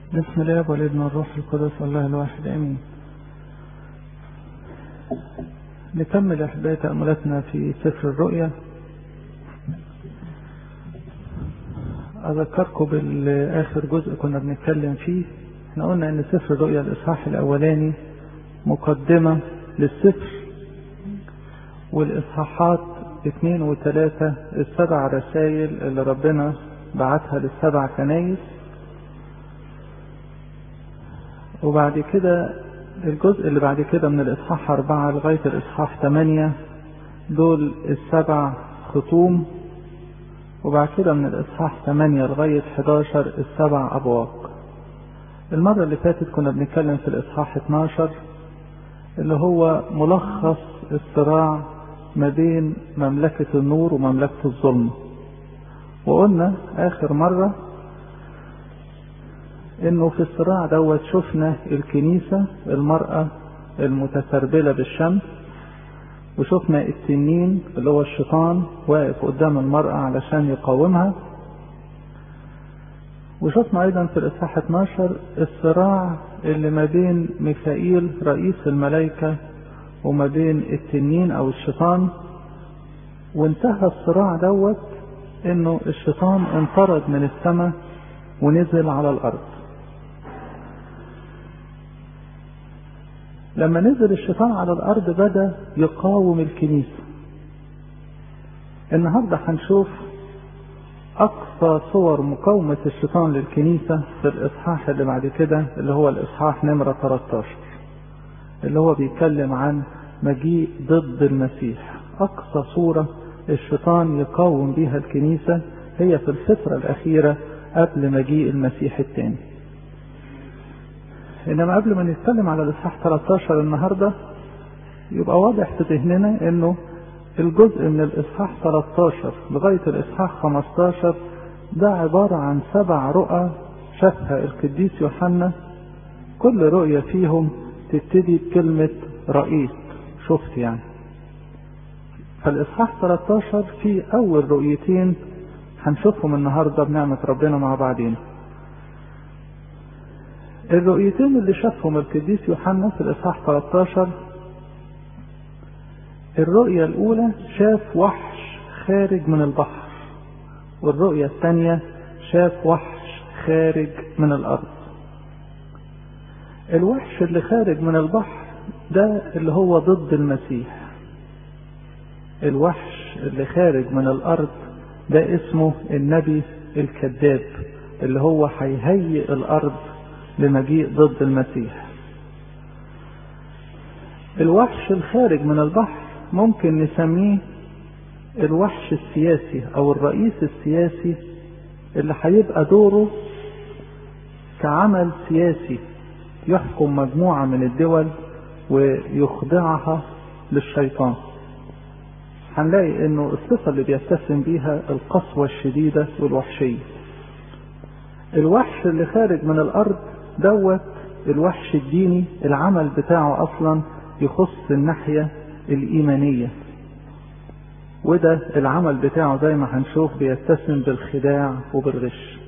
بسم الله والابن والروح القدس الله الواحد امين نكمل احبائي تأملاتنا في سفر الرؤيا اذكركم بالاخر جزء كنا بنتكلم فيه احنا قلنا ان سفر الرؤيا الاصحاح الاولاني مقدمة للسفر والاصحاحات اثنين وثلاثة السبع رسائل اللي ربنا بعتها للسبع كنايس وبعد كده الجزء اللي بعد كده من الإصحاح أربعة لغاية الإصحاح ثمانية دول السبع ختوم وبعد كده من الإصحاح ثمانية لغاية 11 السبع أبواق المرة اللي فاتت كنا بنتكلم في الإصحاح 12 اللي هو ملخص الصراع ما بين مملكة النور ومملكة الظلم وقلنا آخر مرة انه في الصراع دوت شفنا الكنيسة المرأة المتسربلة بالشمس وشفنا التنين اللي هو الشيطان واقف قدام المرأة علشان يقاومها وشفنا ايضا في الاصحاح 12 الصراع اللي ما بين ميخائيل رئيس الملائكة وما بين التنين او الشيطان وانتهى الصراع دوت انه الشيطان انطرد من السماء ونزل على الارض لما نزل الشيطان على الارض بدا يقاوم الكنيسه النهارده هنشوف اقصى صور مقاومه الشيطان للكنيسه في الاصحاح اللي بعد كده اللي هو الاصحاح نمره 13 اللي هو بيتكلم عن مجيء ضد المسيح اقصى صوره الشيطان يقاوم بها الكنيسه هي في الفتره الاخيره قبل مجيء المسيح الثاني انما قبل ما نتكلم على الاصحاح 13 النهارده يبقى واضح في ذهننا انه الجزء من الاصحاح 13 لغايه الاصحاح 15 ده عباره عن سبع رؤى شافها القديس يوحنا كل رؤيه فيهم تبتدي بكلمه رأيت شفت يعني فالاصحاح 13 في اول رؤيتين هنشوفهم النهارده بنعمه ربنا مع بعضين الرؤيتين اللي شافهم القديس يوحنا في الاصحاح 13 الرؤية الأولى شاف وحش خارج من البحر والرؤية الثانية شاف وحش خارج من الأرض الوحش اللي خارج من البحر ده اللي هو ضد المسيح الوحش اللي خارج من الأرض ده اسمه النبي الكذاب اللي هو هيهيئ الأرض لمجيء ضد المسيح الوحش الخارج من البحر ممكن نسميه الوحش السياسي او الرئيس السياسي اللي هيبقى دوره كعمل سياسي يحكم مجموعة من الدول ويخضعها للشيطان هنلاقي انه الصفة اللي بيتسم بيها القسوة الشديدة والوحشية الوحش اللي خارج من الارض دوت الوحش الديني العمل بتاعه اصلا يخص الناحية الايمانية وده العمل بتاعه زي ما هنشوف بيتسم بالخداع وبالغش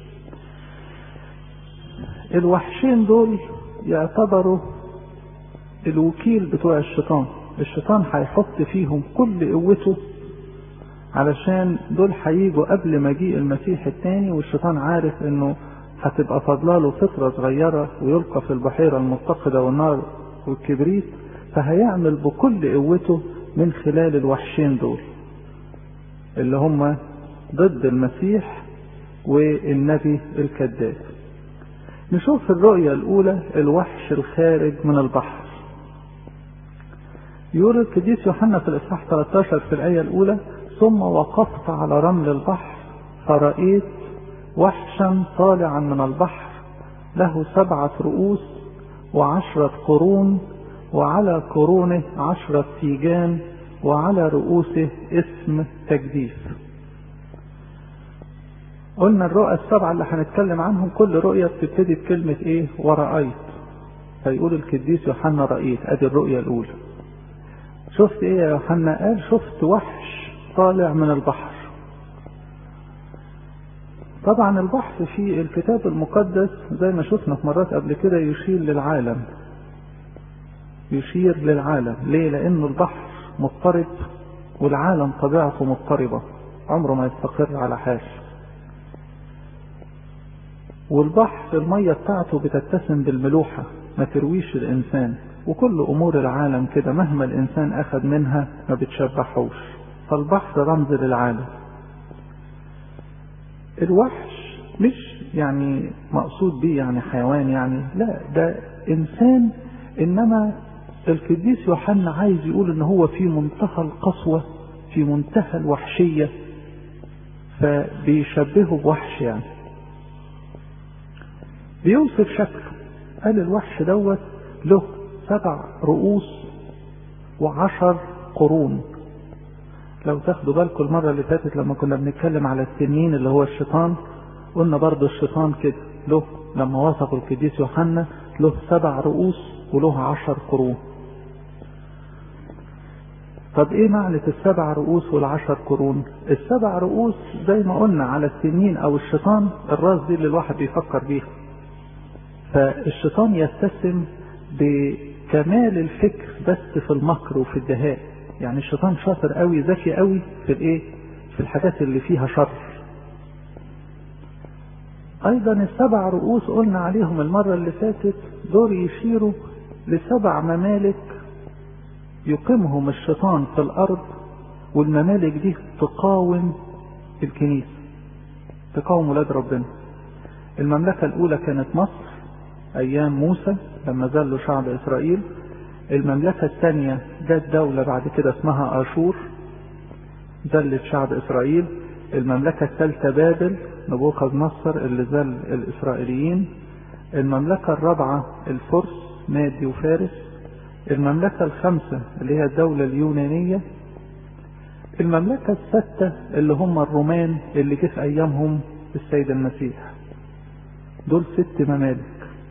الوحشين دول يعتبروا الوكيل بتوع الشيطان الشيطان هيحط فيهم كل قوته علشان دول هيجوا قبل مجيء المسيح الثاني والشيطان عارف انه هتبقى فاضلاله فترة صغيرة ويلقى في البحيرة المتقدة والنار والكبريت فهيعمل بكل قوته من خلال الوحشين دول اللي هم ضد المسيح والنبي الكذاب نشوف الرؤية الأولى الوحش الخارج من البحر يقول القديس يوحنا في الإصحاح 13 في الآية الأولى ثم وقفت على رمل البحر فرأيت وحشا طالعا من البحر له سبعة رؤوس وعشرة قرون وعلى قرونه عشرة تيجان وعلى رؤوسه اسم تجديف قلنا الرؤى السبعة اللي هنتكلم عنهم كل رؤية بتبتدي بكلمة ايه ورأيت فيقول القديس يوحنا رأيت ادي الرؤية الاولى شفت ايه يا يوحنا قال شفت وحش طالع من البحر طبعا البحث في الكتاب المقدس زي ما شفنا في مرات قبل كده يشير للعالم يشير للعالم ليه لانه البحر مضطرب والعالم طبيعته مضطربة عمره ما يستقر على حال والبحر المية بتاعته بتتسم بالملوحة ما ترويش الإنسان وكل أمور العالم كده مهما الإنسان أخذ منها ما بتشبعهوش فالبحر رمز للعالم الوحش مش يعني مقصود بيه يعني حيوان يعني لا ده إنسان إنما القديس يوحنا عايز يقول إن هو في منتهى القسوة في منتهى الوحشية فبيشبهه بوحش يعني بيوصف شكله قال الوحش دوت له سبع رؤوس وعشر قرون لو تاخدوا بالكم المرة اللي فاتت لما كنا بنتكلم على التنين اللي هو الشيطان قلنا برضه الشيطان كده له لما وصفوا القديس يوحنا له سبع رؤوس وله عشر قرون طب ايه معنى السبع رؤوس والعشر قرون السبع رؤوس زي ما قلنا على التنين او الشيطان الراس دي اللي الواحد بيفكر بيها فالشيطان يتسم بكمال الفكر بس في المكر وفي الدهاء يعني الشيطان شاطر قوي ذكي قوي في الايه في الحاجات اللي فيها شر ايضا السبع رؤوس قلنا عليهم المرة اللي فاتت دول يشيروا لسبع ممالك يقيمهم الشيطان في الارض والممالك دي تقاوم الكنيسة تقاوم ولاد ربنا المملكة الاولى كانت مصر ايام موسى لما زلوا شعب اسرائيل المملكة الثانية جت دولة بعد كده اسمها اشور ذلت شعب اسرائيل المملكة الثالثة بابل نبوخذ نصر اللي ذل الاسرائيليين المملكة الرابعة الفرس مادي وفارس المملكة الخامسة اللي هي الدولة اليونانية المملكة الستة اللي هم الرومان اللي جه في ايامهم السيد المسيح دول ست ممالك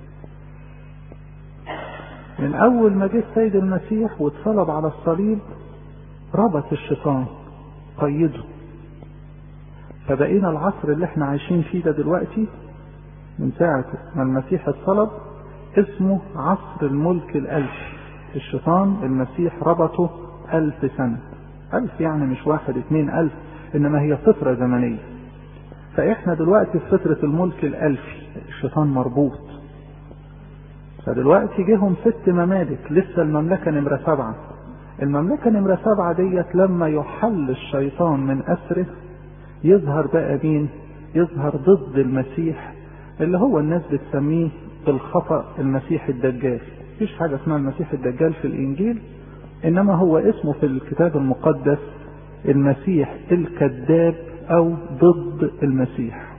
من اول ما جه السيد المسيح واتصلب على الصليب ربط الشيطان قيده فبقينا العصر اللي احنا عايشين فيه ده دلوقتي من ساعة ما المسيح اتصلب اسمه عصر الملك الألفي الشيطان المسيح ربطه ألف سنة ألف يعني مش واحد اتنين ألف إنما هي فترة زمنية فإحنا دلوقتي في فترة الملك الألفي الشيطان مربوط فدلوقتي جيهم ست ممالك لسه المملكة نمرة سبعة المملكة نمرة سبعة ديت لما يحل الشيطان من أسره يظهر بقى مين يظهر ضد المسيح اللي هو الناس بتسميه بالخطأ المسيح الدجال مفيش حاجة اسمها المسيح الدجال في الإنجيل إنما هو اسمه في الكتاب المقدس المسيح الكذاب أو ضد المسيح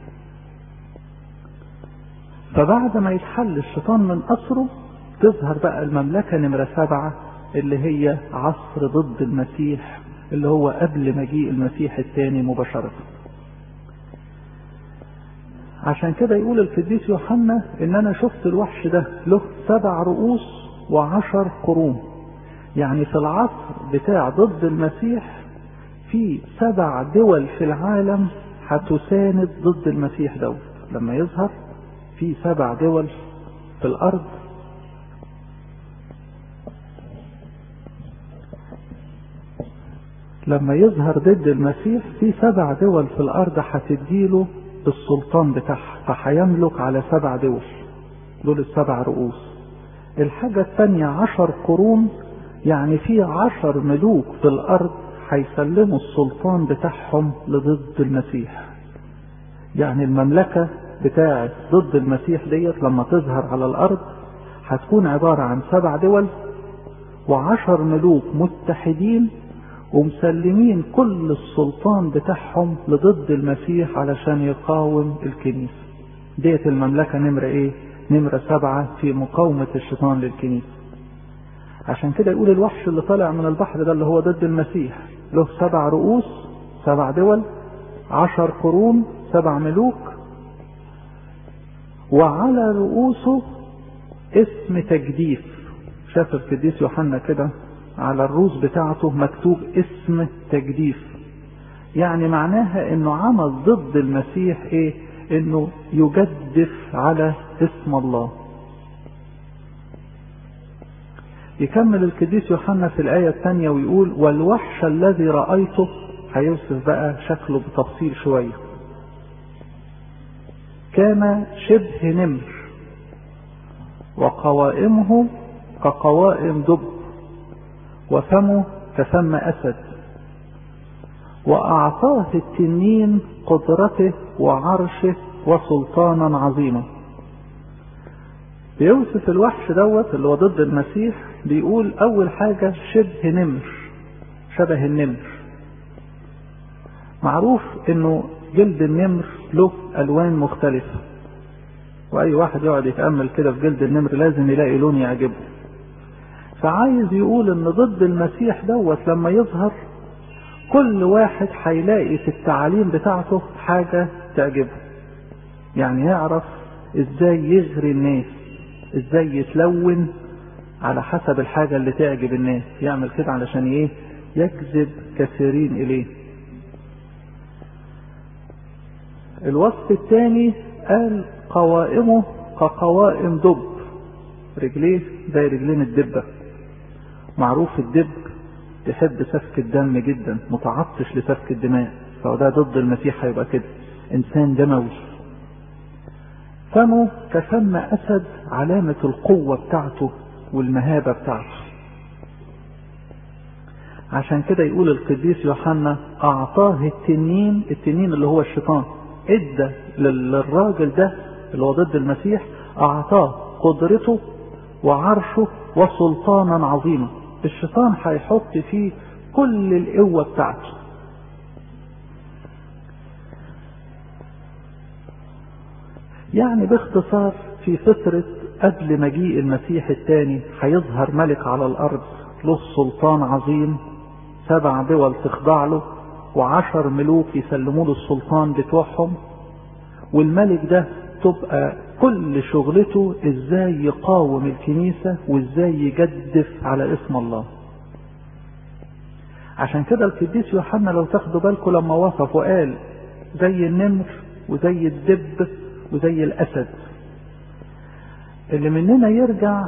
فبعد ما يتحل الشيطان من أسره تظهر بقى المملكة نمرة سبعة اللي هي عصر ضد المسيح اللي هو قبل مجيء المسيح الثاني مباشرة عشان كده يقول القديس يوحنا ان انا شفت الوحش ده له سبع رؤوس وعشر قرون يعني في العصر بتاع ضد المسيح في سبع دول في العالم هتساند ضد المسيح دوت لما يظهر في سبع دول في الارض لما يظهر ضد المسيح في سبع دول في الارض هتديله السلطان بتاعها فهيملك على سبع دول دول السبع رؤوس الحاجة الثانية عشر قرون يعني في عشر ملوك في الارض هيسلموا السلطان بتاعهم لضد المسيح يعني المملكة بتاعت ضد المسيح ديت لما تظهر على الارض هتكون عبارة عن سبع دول وعشر ملوك متحدين ومسلمين كل السلطان بتاعهم لضد المسيح علشان يقاوم الكنيسة ديت المملكة نمرة ايه نمرة سبعة في مقاومة الشيطان للكنيسة عشان كده يقول الوحش اللي طالع من البحر ده اللي هو ضد المسيح له سبع رؤوس سبع دول عشر قرون سبع ملوك وعلى رؤوسه اسم تجديف شاف القديس يوحنا كده على الروس بتاعته مكتوب اسم تجديف يعني معناها انه عمل ضد المسيح ايه انه يجدف على اسم الله يكمل القديس يوحنا في الآية الثانية ويقول والوحش الذي رأيته هيوصف بقى شكله بتفصيل شوية كان شبه نمر وقوائمه كقوائم دب وفمه كفم أسد وأعطاه التنين قدرته وعرشه وسلطانا عظيما بيوصف الوحش دوت اللي هو ضد المسيح بيقول أول حاجة شبه نمر شبه النمر معروف إنه جلد النمر له ألوان مختلفة وأي واحد يقعد يتأمل كده في جلد النمر لازم يلاقي لون يعجبه فعايز يقول إن ضد المسيح دوت لما يظهر كل واحد هيلاقي في التعاليم بتاعته حاجة تعجبه يعني يعرف ازاي يغري الناس ازاي يتلون على حسب الحاجة اللي تعجب الناس يعمل كده علشان ايه يجذب كثيرين اليه الوصف الثاني قال قوائمه كقوائم دب رجليه زي رجلين الدبة معروف الدب تحب سفك الدم جدا متعطش لسفك الدماء فده ضد المسيح هيبقى كده انسان دموي فمه كفم اسد علامة القوة بتاعته والمهابة بتاعته عشان كده يقول القديس يوحنا اعطاه التنين التنين اللي هو الشيطان ادى للراجل ده اللي هو ضد المسيح اعطاه قدرته وعرشه وسلطانا عظيما الشيطان هيحط فيه كل القوة بتاعته يعني باختصار في فترة قبل مجيء المسيح الثاني هيظهر ملك على الأرض له سلطان عظيم سبع دول تخضع له وعشر ملوك يسلموا له السلطان بتوعهم والملك ده تبقى كل شغلته ازاي يقاوم الكنيسة وازاي يجدف على اسم الله عشان كده القديس يوحنا لو تاخدوا بالكم لما وصف وقال زي النمر وزي الدب وزي الاسد اللي مننا يرجع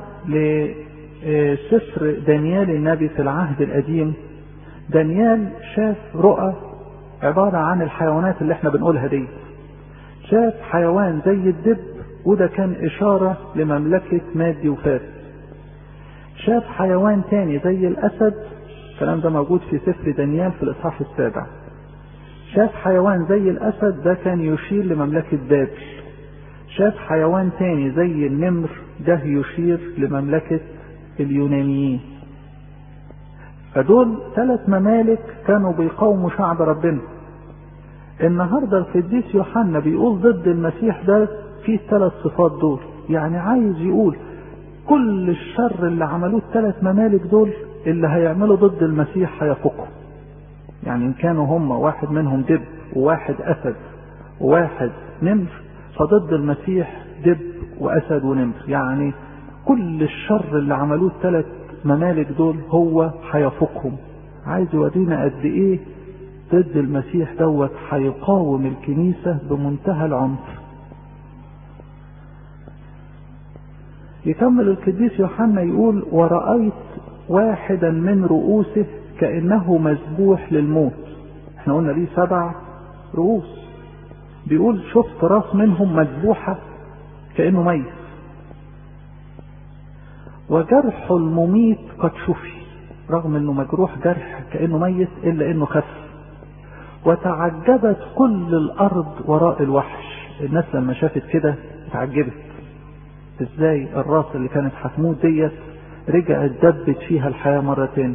لسفر دانيال النبي في العهد القديم دانيال شاف رؤى عبارة عن الحيوانات اللي احنا بنقولها دي شاف حيوان زي الدب وده كان إشارة لمملكة مادي وفارس شاف حيوان تاني زي الأسد الكلام ده موجود في سفر دانيال في الإصحاح السابع شاف حيوان زي الأسد ده كان يشير لمملكة بابل شاف حيوان تاني زي النمر ده يشير لمملكة اليونانيين فدول ثلاث ممالك كانوا بيقاوموا شعب ربنا النهارده القديس يوحنا بيقول ضد المسيح ده في الثلاث صفات دول يعني عايز يقول كل الشر اللي عملوه الثلاث ممالك دول اللي هيعملوا ضد المسيح هيفوقهم يعني ان كانوا هم واحد منهم دب وواحد اسد وواحد نمر فضد المسيح دب واسد ونمر يعني كل الشر اللي عملوه الثلاث ممالك دول هو هيفوقهم عايز يورينا قد ايه ضد المسيح دوت هيقاوم الكنيسة بمنتهى العنف يكمل القديس يوحنا يقول ورأيت واحدا من رؤوسه كأنه مذبوح للموت احنا قلنا ليه سبع رؤوس بيقول شفت راس منهم مذبوحة كأنه ميت وجرح المميت قد شفي رغم انه مجروح جرح كأنه ميت الا انه خف وتعجبت كل الارض وراء الوحش الناس لما شافت كده اتعجبت ازاي الراس اللي كانت هتموت ديت رجعت دبت فيها الحياة مرة تاني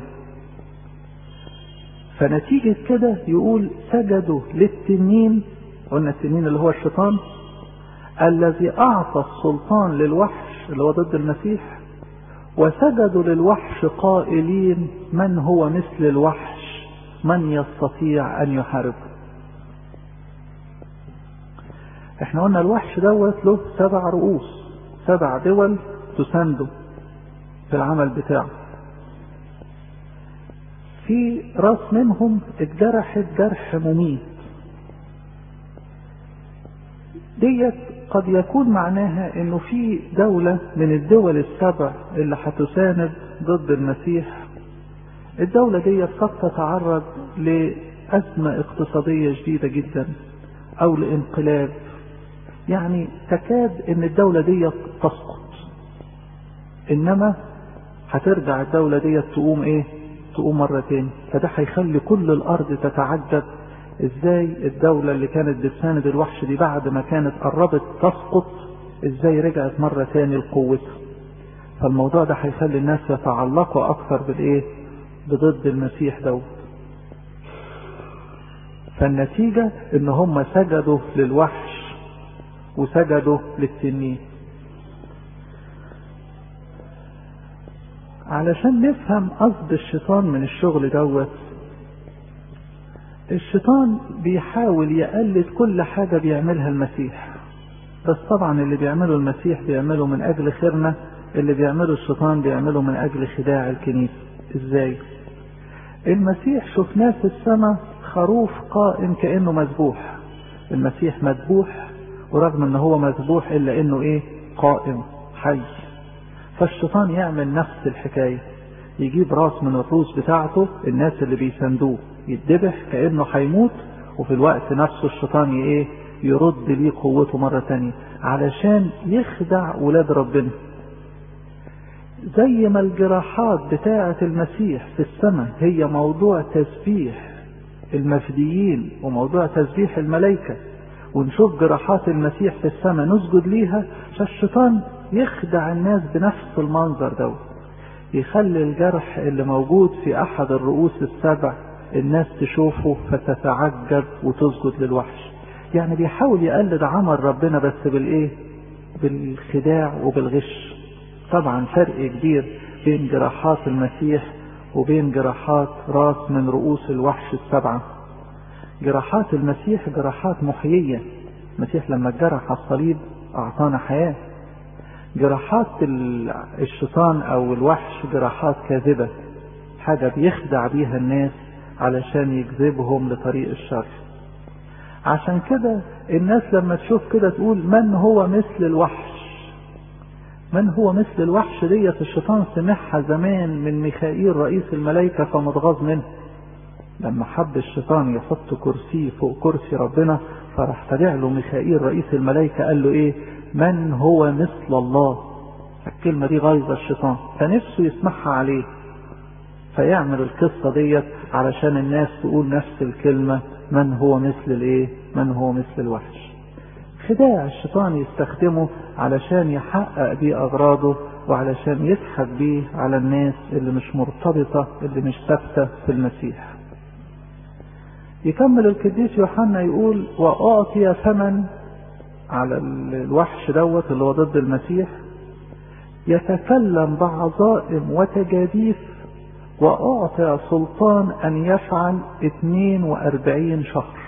فنتيجة كده يقول سجدوا للتنين قلنا التنين اللي هو الشيطان الذي اعطى السلطان للوحش اللي هو ضد المسيح وسجدوا للوحش قائلين من هو مثل الوحش من يستطيع ان يحاربه احنا قلنا الوحش دوت له سبع رؤوس سبع دول تسانده في العمل بتاعه في راس منهم اتجرحت جرح مميت ديت قد يكون معناها انه في دولة من الدول السبع اللي هتساند ضد المسيح الدولة ديت قد تتعرض لأزمة اقتصادية شديدة جدا او لانقلاب يعني تكاد ان الدولة ديت تسقط انما هترجع الدولة ديت تقوم ايه تقوم مرة تاني فده هيخلي كل الارض تتعجب ازاي الدولة اللي كانت بتساند الوحش دي بعد ما كانت قربت تسقط ازاي رجعت مرة تاني لقوتها فالموضوع ده هيخلي الناس يتعلقوا اكثر بالايه بضد المسيح دوت فالنتيجة ان هم سجدوا للوحش وسجدوا للتنين علشان نفهم قصد الشيطان من الشغل دوت الشيطان بيحاول يقلد كل حاجة بيعملها المسيح بس طبعا اللي بيعمله المسيح بيعمله من أجل خيرنا اللي بيعمله الشيطان بيعمله من أجل خداع الكنيسة إزاي المسيح شفناه في السماء خروف قائم كأنه مذبوح المسيح مذبوح ورغم ان هو مذبوح الا انه ايه قائم حي فالشيطان يعمل نفس الحكاية يجيب راس من الروس بتاعته الناس اللي بيساندوه يتذبح كأنه هيموت وفي الوقت نفسه الشيطان ايه يرد ليه قوته مرة تانية علشان يخدع ولاد ربنا زي ما الجراحات بتاعة المسيح في السماء هي موضوع تسبيح المفديين وموضوع تسبيح الملائكة ونشوف جراحات المسيح في السماء نسجد ليها فالشيطان يخدع الناس بنفس المنظر دوت يخلي الجرح اللي موجود في احد الرؤوس السبع الناس تشوفه فتتعجب وتسجد للوحش يعني بيحاول يقلد عمل ربنا بس بالايه بالخداع وبالغش طبعا فرق كبير بين جراحات المسيح وبين جراحات راس من رؤوس الوحش السبعة جراحات المسيح جراحات محيية المسيح لما اتجرح على الصليب أعطانا حياة جراحات الشيطان أو الوحش جراحات كاذبة حاجة بيخدع بيها الناس علشان يجذبهم لطريق الشر عشان كده الناس لما تشوف كده تقول من هو مثل الوحش من هو مثل الوحش ديت الشيطان سمعها زمان من ميخائيل رئيس الملائكة فمتغاظ منه لما حب الشيطان يحط كرسي فوق كرسي ربنا فراح تابع له ميخائيل رئيس الملائكة قال له ايه من هو مثل الله الكلمة دي غايظة الشيطان فنفسه يسمعها عليه فيعمل القصة ديت علشان الناس تقول نفس الكلمة من هو مثل الايه من هو مثل الوحش خداع الشيطان يستخدمه علشان يحقق بيه اغراضه وعلشان يسحب بيه على الناس اللي مش مرتبطة اللي مش ثابتة في المسيح يكمل القديس يوحنا يقول واعطي ثمن على الوحش دوت اللي هو ضد المسيح يتكلم بعظائم وتجاديف وأعطي سلطان أن يفعل 42 شهر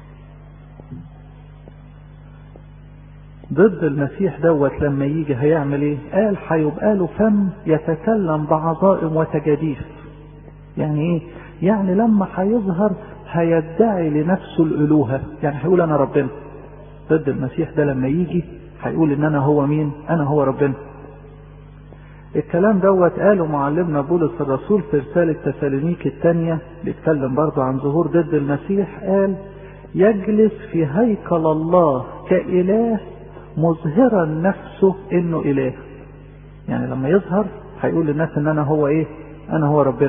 ضد المسيح دوت لما يجي هيعمل ايه قال هيبقى له فم يتكلم بعظائم وتجاديف يعني ايه يعني لما هيظهر هيدعي لنفسه الالوهه يعني هيقول انا ربنا ضد المسيح ده لما يجي هيقول ان انا هو مين انا هو ربنا الكلام دوت قاله معلمنا بولس الرسول في رسالة تسالونيك الثانية بيتكلم برضه عن ظهور ضد المسيح قال يجلس في هيكل الله كإله مظهرا نفسه انه اله يعني لما يظهر هيقول للناس ان انا هو ايه انا هو ربنا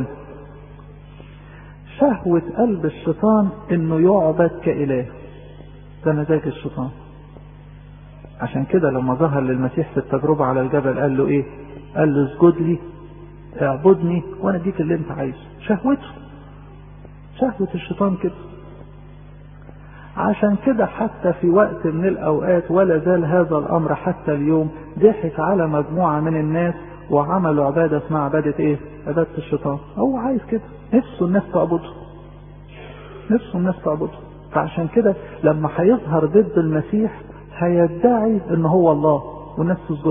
شهوة قلب الشيطان انه يعبد كإله ده مزاج الشيطان عشان كده لما ظهر للمسيح في التجربة على الجبل قال له ايه قال له اسجد لي اعبدني وانا اديك اللي انت عايزه شهوته شهوة الشيطان كده عشان كده حتى في وقت من الاوقات ولا زال هذا الامر حتى اليوم ضحك على مجموعة من الناس وعملوا عبادة اسمها عبادة ايه عبادة الشيطان هو عايز كده نفسه الناس تعبده نفسه الناس تعبده فعشان كده لما هيظهر ضد المسيح هيدعي ان هو الله والناس تسجد له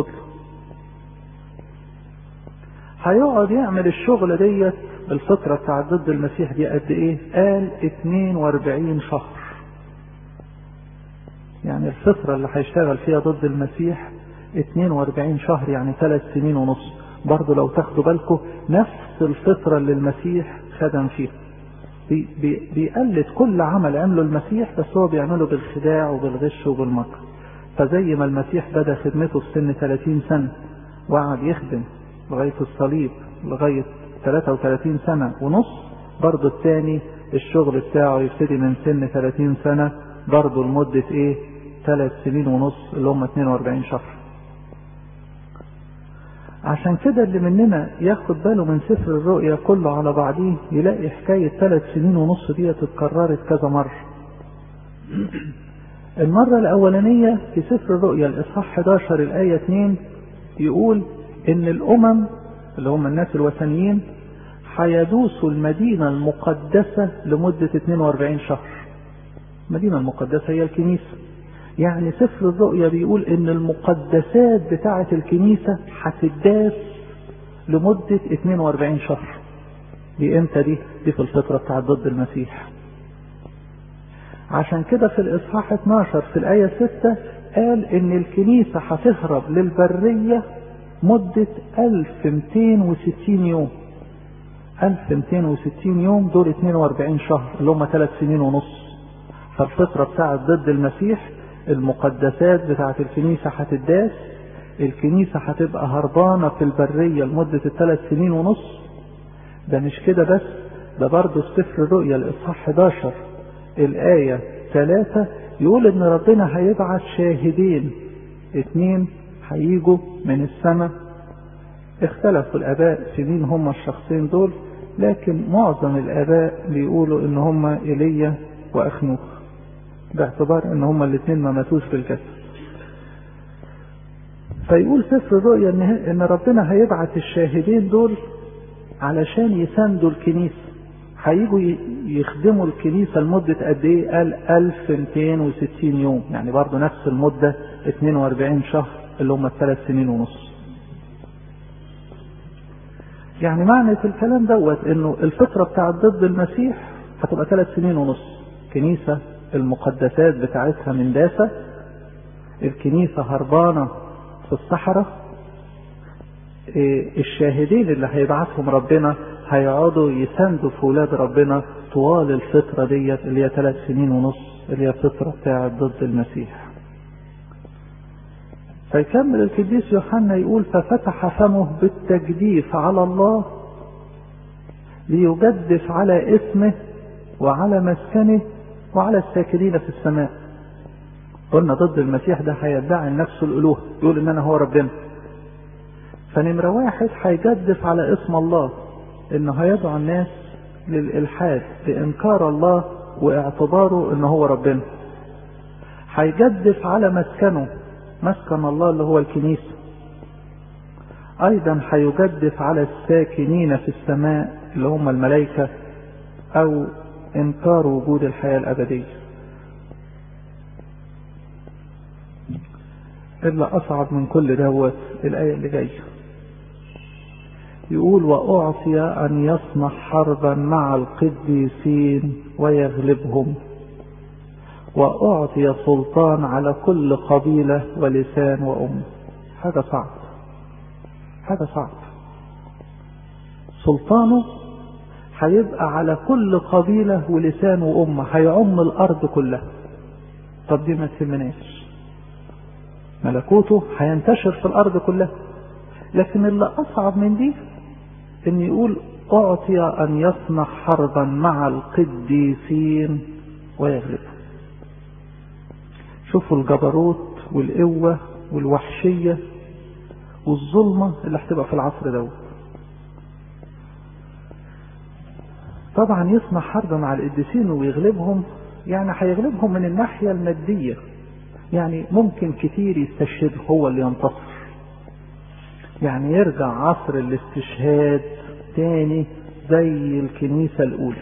هيقعد يعمل الشغل ديت الفترة بتاعت ضد المسيح دي قد ايه قال 42 شهر يعني يعني الفترة اللي هيشتغل فيها ضد المسيح 42 شهر يعني ثلاث سنين ونص برضه لو تاخدوا بالكم نفس الفترة اللي المسيح خدم فيها بي بي بيقلد كل عمل عمله المسيح بس هو بيعمله بالخداع وبالغش وبالمكر فزي ما المسيح بدا خدمته في سن 30 سنه وقعد يخدم لغايه الصليب لغايه 33 سنه ونص برضه الثاني الشغل بتاعه يبتدي من سن 30 سنه برضه لمده ايه؟ ثلاث سنين ونص اللي هم 42 شهر. عشان كده اللي مننا ياخد باله من سفر الرؤيا كله على بعضيه يلاقي حكاية ثلاث سنين ونص دي اتكررت كذا مرة. المرة الأولانية في سفر الرؤيا الإصحاح 11 الآية 2 يقول إن الأمم اللي هم الناس الوثنيين هيدوسوا المدينة المقدسة لمدة 42 شهر. المدينة المقدسة هي الكنيسة. يعني سفر الرؤيا بيقول ان المقدسات بتاعة الكنيسة هتداس لمدة 42 شهر دي امتى دي دي في الفترة بتاعة ضد المسيح عشان كده في الاصحاح 12 في الاية 6 قال ان الكنيسة هتهرب للبرية مدة 1260 يوم 1260 يوم دول 42 شهر اللي هم 3 سنين ونص فالفترة بتاعة ضد المسيح المقدسات بتاعة الكنيسة هتداس الكنيسة هتبقى هربانة في البرية لمدة الثلاث سنين ونص ده مش كده بس ده برضه في سفر الرؤيا الإصحاح 11 الآية 3 يقول إن ربنا هيبعت شاهدين اتنين هيجوا من السماء اختلفوا الآباء في مين هم الشخصين دول لكن معظم الآباء بيقولوا إن هم إيليا وأخنوخ باعتبار ان هما الاثنين ما ماتوش بالجسد فيقول سفر الرؤيا ان, ان ربنا هيبعت الشاهدين دول علشان يساندوا الكنيسة هيجوا يخدموا الكنيسة لمدة قد ايه قال 1260 يوم يعني برضه نفس المدة 42 شهر اللي هم الثلاث سنين ونص يعني معنى الكلام دوت انه الفترة بتاعت ضد المسيح هتبقى ثلاث سنين ونص كنيسة المقدسات بتاعتها من داسة الكنيسة هربانة في الصحراء الشاهدين اللي هيبعثهم ربنا هيقعدوا يساندوا في ولاد ربنا طوال الفترة ديت اللي هي ثلاث سنين ونص اللي هي الفترة بتاعت ضد المسيح فيكمل القديس يوحنا يقول ففتح فمه بالتجديف على الله ليجدف على اسمه وعلى مسكنه وعلى الساكنين في السماء قلنا ضد المسيح ده هيدعي نفسه الالوهه يقول ان انا هو ربنا فنمره واحد هيجدف على اسم الله انه هيدعو الناس للالحاد لانكار الله واعتباره ان هو ربنا هيجدف على مسكنه مسكن الله اللي هو الكنيسه ايضا هيجدف على الساكنين في السماء اللي هم الملائكه او انكار وجود الحياة الابدية الا اصعب من كل دوت الاية اللي جاية يقول واعطي ان يصنع حربا مع القديسين ويغلبهم واعطي سلطان على كل قبيلة ولسان وام هذا صعب هذا صعب سلطانه هيبقى على كل قبيلة ولسان وأمة هيعم الأرض كلها طب دي ما تهمناش ملكوته هينتشر في الأرض كلها لكن اللي أصعب من دي إن يقول أعطي أن يصنع حربا مع القديسين ويغلبهم شوفوا الجبروت والقوة والوحشية والظلمة اللي هتبقى في العصر دوت طبعا يصنع حرب مع القديسين ويغلبهم يعني هيغلبهم من الناحية المادية يعني ممكن كتير يستشهد هو اللي ينتصر يعني يرجع عصر الاستشهاد تاني زي الكنيسة الأولى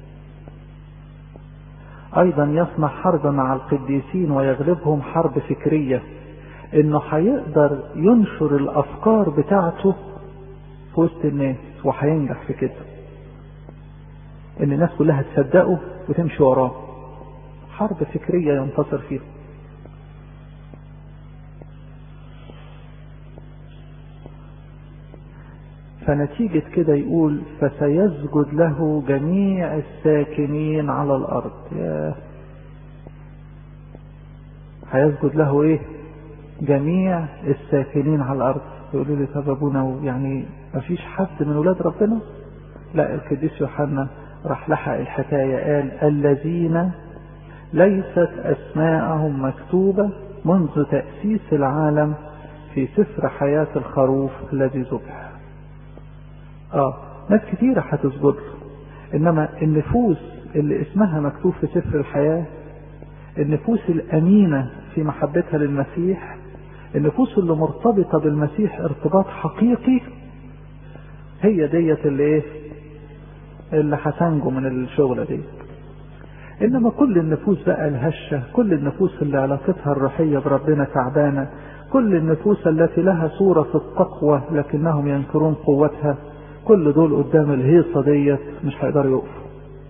أيضا يصنع حرب مع القديسين ويغلبهم حرب فكرية إنه هيقدر ينشر الأفكار بتاعته في وسط الناس وهينجح في كده ان الناس كلها تصدقه وتمشي وراه حرب فكرية ينتصر فيها فنتيجة كده يقول فسيسجد له جميع الساكنين على الأرض يا هيسجد له ايه جميع الساكنين على الأرض يقولوا لي طب ابونا يعني مفيش حد من ولاد ربنا لا القديس يوحنا راح لحق الحكاية قال الذين ليست أسماءهم مكتوبة منذ تأسيس العالم في سفر حياة الخروف الذي ذبح اه ناس كتيرة هتسجد له انما النفوس اللي اسمها مكتوب في سفر الحياة النفوس الامينة في محبتها للمسيح النفوس اللي مرتبطة بالمسيح ارتباط حقيقي هي ديت اللي ايه اللي هتنجو من الشغلة دي انما كل النفوس بقى الهشة كل النفوس اللي علاقتها الروحية بربنا تعبانة كل النفوس التي لها صورة في التقوى لكنهم ينكرون قوتها كل دول قدام الهيصة ديت مش هيقدروا يقفوا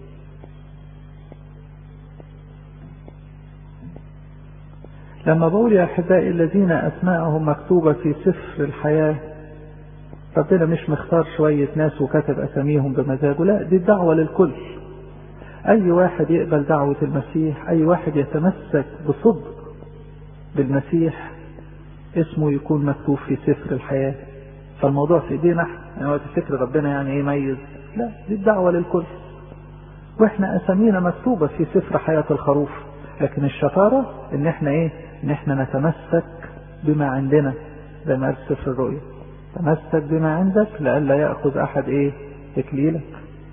لما بقول يا احبائي الذين اسماءهم مكتوبة في سفر الحياة ربنا مش مختار شوية ناس وكتب اساميهم بمزاجه لا دي الدعوة للكل اي واحد يقبل دعوة المسيح اي واحد يتمسك بصدق بالمسيح اسمه يكون مكتوب في سفر الحياة فالموضوع في ايدينا يعني وقت فكر ربنا يعني يميز لا دي الدعوة للكل واحنا اسامينا مكتوبة في سفر حياة الخروف لكن الشطارة ان احنا ايه ان احنا نتمسك بما عندنا زي ما قال سفر الرؤيا تمسك بما عندك لئلا يأخذ احد ايه تكليلك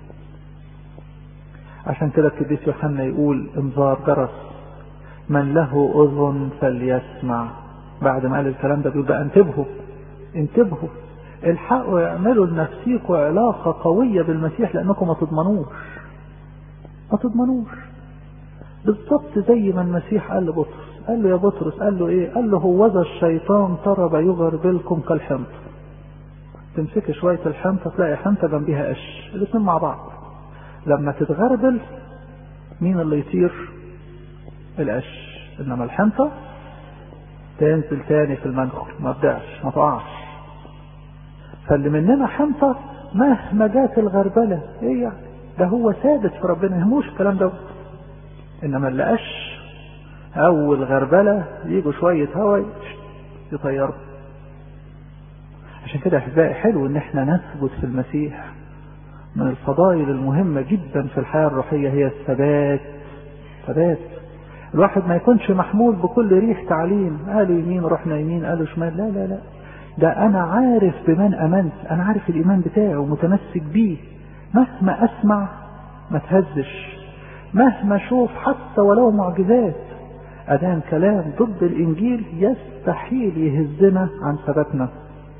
عشان كده القديس يوحنا يقول انذار جرس من له اذن فليسمع بعد ما قال الكلام ده بيقول بقى انتبهوا انتبهوا الحقوا اعملوا لنفسيكم علاقة قوية بالمسيح لانكم ما تضمنوش ما تضمنوش بالضبط زي ما المسيح قال لبطرس قال له يا بطرس قال له ايه قال له هوذا الشيطان طرب يغربلكم كالحنطة تمسك شوية الحنطة تلاقي حنطة جنبيها قش الاثنين مع بعض لما تتغربل مين اللي يطير القش انما الحنطة تنزل تاني في المنخل ما تضيعش ما تقعش فاللي مننا حنطة مهما جات الغربلة ايه يعني ده هو ثابت في ربنا يهموش الكلام ده انما اللي قش اول غربلة يجوا شوية هوا يطيروا عشان كده احبائي حلو ان احنا نثبت في المسيح من الفضائل المهمة جدا في الحياة الروحية هي الثبات ثبات الواحد ما يكونش محمول بكل ريح تعليم قالوا يمين رحنا يمين قالوا شمال لا لا لا ده انا عارف بمن امنت انا عارف الايمان بتاعي ومتمسك بيه مهما اسمع ما تهزش مهما اشوف حتى ولو معجزات ادام كلام ضد الانجيل يستحيل يهزنا عن ثباتنا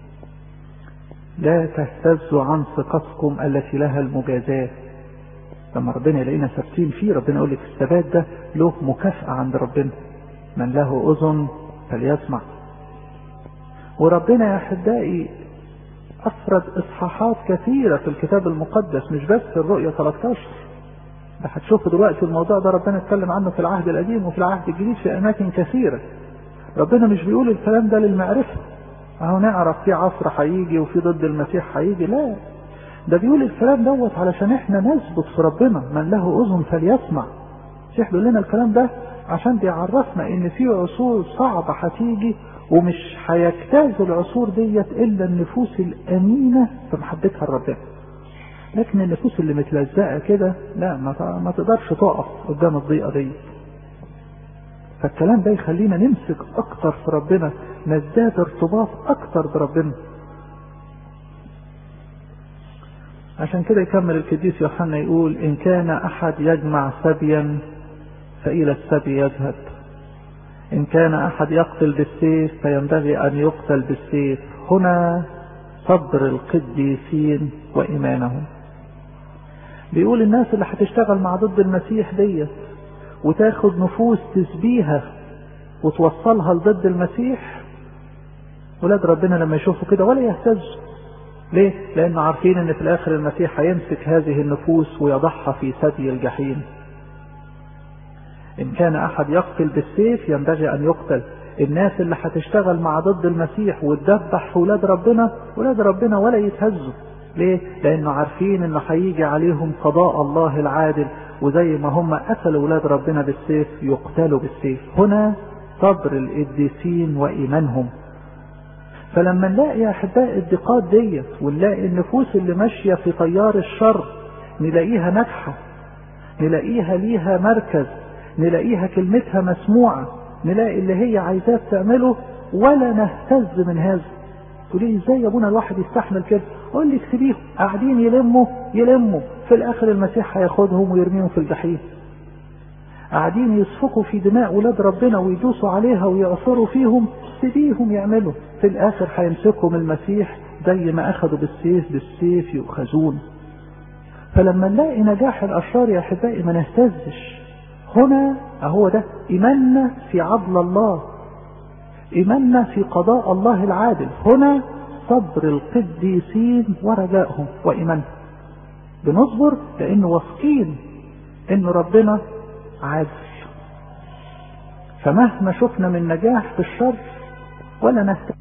لا تهتزوا عن ثقتكم التي لها المجازاه لما ربنا يلاقينا ثابتين فيه ربنا يقول لك الثبات ده له مكافأة عند ربنا من له أذن فليسمع وربنا يا أحبائي أفرد إصحاحات كثيرة في الكتاب المقدس مش بس الرؤية 13 ده هتشوفوا دلوقتي الموضوع ده ربنا اتكلم عنه في العهد القديم وفي العهد الجديد في أماكن كثيرة ربنا مش بيقول الكلام ده للمعرفة أهو نعرف في عصر هيجي وفي ضد المسيح هيجي لا ده بيقول الكلام دوت علشان احنا نثبت في ربنا من له اذن فليسمع المسيح بيقول لنا الكلام ده عشان بيعرفنا ان في عصور صعبة هتيجي ومش هيجتاز العصور ديت الا النفوس الامينة في محبتها لربنا لكن النفوس اللي متلزقة كده لا ما, ما تقدرش تقف قدام الضيقة دي فالكلام ده يخلينا نمسك اكتر في ربنا نزداد ارتباط اكتر بربنا عشان كده يكمل القديس يوحنا يقول إن كان أحد يجمع سبيا فإلى السبي يذهب إن كان أحد يقتل بالسيف فينبغي أن يقتل بالسيف هنا صبر القديسين وإيمانهم بيقول الناس اللي هتشتغل مع ضد المسيح ديت وتاخد نفوس تسبيها وتوصلها لضد المسيح ولاد ربنا لما يشوفوا كده ولا يهتزوا ليه؟ لأن عارفين إن في الآخر المسيح هيمسك هذه النفوس ويضعها في ثدي الجحيم. إن كان أحد يقتل بالسيف ينبغي أن يقتل، الناس اللي هتشتغل مع ضد المسيح وتدبح في ولاد ربنا ولاد ربنا ولا يتهزوا ليه؟ لأنه عارفين إنه هيجي عليهم قضاء الله العادل وزي ما هم قتلوا ولاد ربنا بالسيف يقتلوا بالسيف هنا صبر القديسين وإيمانهم فلما نلاقي يا أحباء الضيقات ديت ونلاقي النفوس اللي ماشية في تيار الشر نلاقيها ناجحة نلاقيها ليها مركز نلاقيها كلمتها مسموعة نلاقي اللي هي عايزاه تعمله ولا نهتز من هذا تقولي ازاي يا ابونا الواحد يستحمل كده اقول لي اكتبيهم قاعدين يلموا يلموا في الاخر المسيح هياخدهم ويرميهم في الجحيم قاعدين يسفكوا في دماء ولاد ربنا ويدوسوا عليها ويعصروا فيهم سيبيهم يعملوا في الاخر هيمسكهم المسيح زي ما اخذوا بالسيف بالسيف يؤخذون فلما نلاقي نجاح الاشرار يا احبائي ما نهتزش هنا اهو ده ايماننا في عدل الله ايماننا في قضاء الله العادل هنا صبر القديسين ورجائهم وايمانهم بنصبر لانه واثقين ان ربنا عادل فمهما شفنا من نجاح في الشر ولا نهتم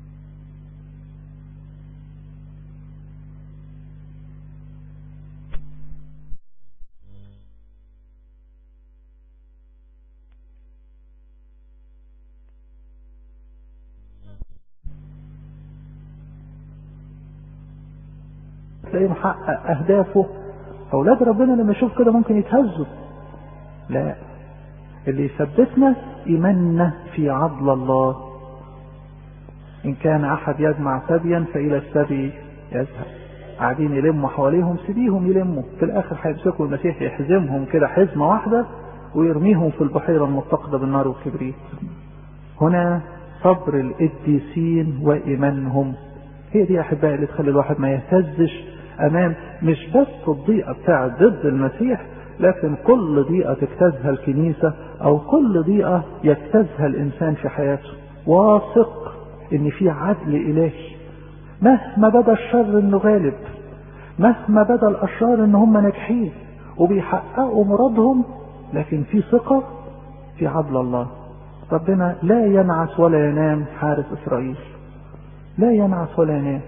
تلاقيه محقق اهدافه اولاد ربنا لما يشوف كده ممكن يتهزوا لا اللي يثبتنا ايماننا في عدل الله ان كان احد يجمع سبيا فالى السبي يذهب قاعدين يلموا حواليهم سيبيهم يلموا في الاخر هيمسكوا المسيح يحزمهم كده حزمه واحده ويرميهم في البحيره المتقده بالنار والكبريت هنا صبر القديسين وايمانهم هي دي يا احبائي اللي تخلي الواحد ما يهتزش امام مش بس الضيقه بتاعت ضد المسيح لكن كل ضيقه تجتازها الكنيسه او كل ضيقه يجتازها الانسان في حياته واثق ان في عدل الهي مهما بدا الشر انه غالب مهما بدا الاشرار ان هم ناجحين وبيحققوا مرادهم لكن في ثقه في عدل الله ربنا لا ينعس ولا ينام حارس اسرائيل لا ينعس ولا ينام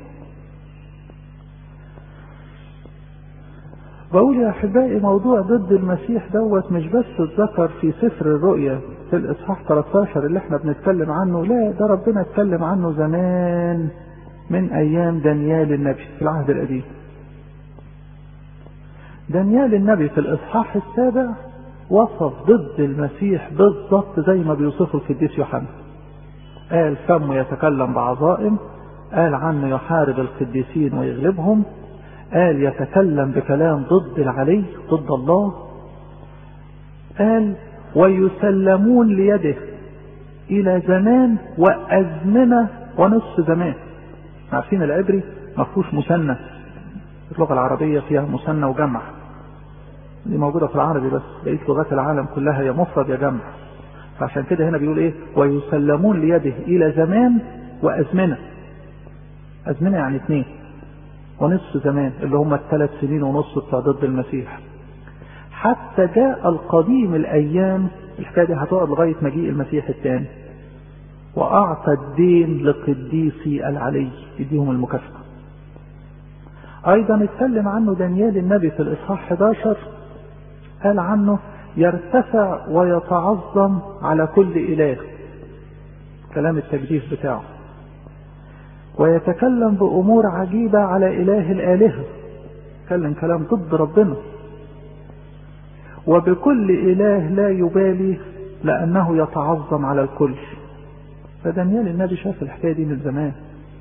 بقول يا احبائي موضوع ضد المسيح دوت مش بس اتذكر في سفر الرؤيا في الاصحاح 13 اللي احنا بنتكلم عنه لا ده ربنا اتكلم عنه زمان من ايام دانيال النبي في العهد القديم دانيال النبي في الاصحاح السابع وصف ضد المسيح بالضبط زي ما بيوصفه القديس يوحنا قال فمه يتكلم بعظائم قال عنه يحارب القديسين ويغلبهم قال يتكلم بكلام ضد العلي ضد الله قال ويسلمون ليده الى زمان وازمنه ونصف زمان عارفين العبري ما فيهوش مثنى اللغه العربيه فيها مثنى وجمع دي موجوده في العربي بس بقيه لغات العالم كلها يا مفرد يا جمع فعشان كده هنا بيقول ايه ويسلمون ليده الى زمان وازمنه ازمنه يعني اثنين ونصف زمان اللي هم الثلاث سنين ونص بتاع ضد المسيح حتى جاء القديم الايام الحكايه دي هتقعد لغايه مجيء المسيح الثاني واعطى الدين لقديسي العلي يديهم المكافاه ايضا اتكلم عنه دانيال النبي في الاصحاح 11 قال عنه يرتفع ويتعظم على كل اله كلام التجديف بتاعه ويتكلم بأمور عجيبة على إله الآلهة يتكلم كلام ضد ربنا وبكل إله لا يبالي لأنه يتعظم على الكل فدانيال النبي شاف الحكاية دي من زمان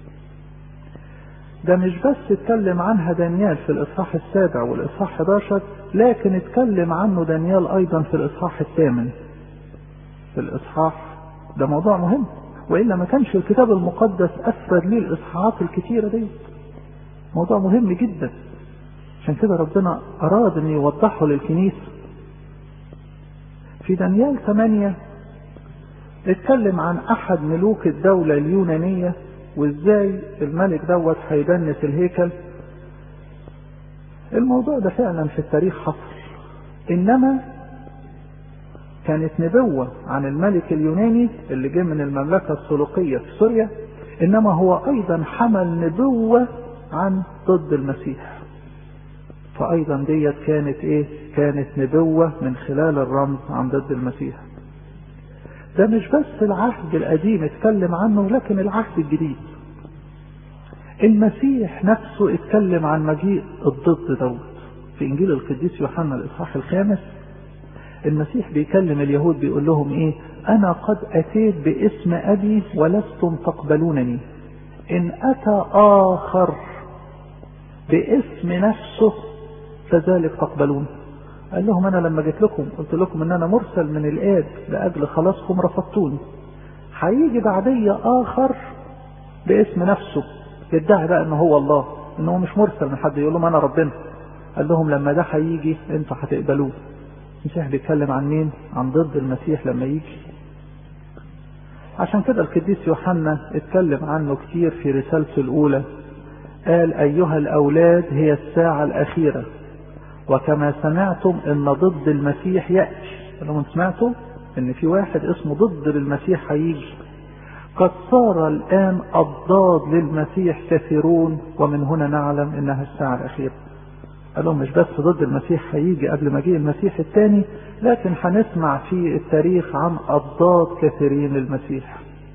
ده مش بس اتكلم عنها دانيال في الإصحاح السابع والإصحاح 11 لكن اتكلم عنه دانيال أيضا في الإصحاح الثامن في الإصحاح ده موضوع مهم والا ما كانش الكتاب المقدس افرد ليه الاصحاحات الكتيره دي موضوع مهم جدا عشان كده ربنا اراد ان يوضحه للكنيسه في دانيال 8 اتكلم عن احد ملوك الدوله اليونانيه وازاي الملك دوت هيدنس الهيكل الموضوع ده فعلا في التاريخ حصل انما كانت نبوة عن الملك اليوناني اللي جه من المملكة السلوقية في سوريا إنما هو أيضا حمل نبوة عن ضد المسيح فأيضا ديت كانت إيه؟ كانت نبوة من خلال الرمز عن ضد المسيح ده مش بس العهد القديم اتكلم عنه لكن العهد الجديد المسيح نفسه اتكلم عن مجيء الضد دوت في انجيل القديس يوحنا الاصحاح الخامس المسيح بيكلم اليهود بيقول لهم ايه انا قد اتيت باسم ابي ولستم تقبلونني ان اتى اخر باسم نفسه فذلك تقبلون قال لهم انا لما جيت لكم قلت لكم ان انا مرسل من الاب لاجل خلاصكم رفضتوني هيجي بعدي اخر باسم نفسه يدعي بقى ان هو الله ان هو مش مرسل من حد يقول لهم انا ربنا قال لهم لما ده هيجي انتوا هتقبلوه المسيح بيتكلم عن مين عن ضد المسيح لما يجي عشان كده القديس يوحنا اتكلم عنه كتير في رسالته الاولى قال ايها الاولاد هي الساعه الاخيره وكما سمعتم ان ضد المسيح ياتي لما سمعتوا ان في واحد اسمه ضد المسيح هيجي قد صار الآن أضداد للمسيح كثيرون ومن هنا نعلم إنها الساعة الأخيرة قال لهم مش بس ضد المسيح هيجي قبل مجيء المسيح الثاني لكن هنسمع في التاريخ عن أضداد كثيرين للمسيح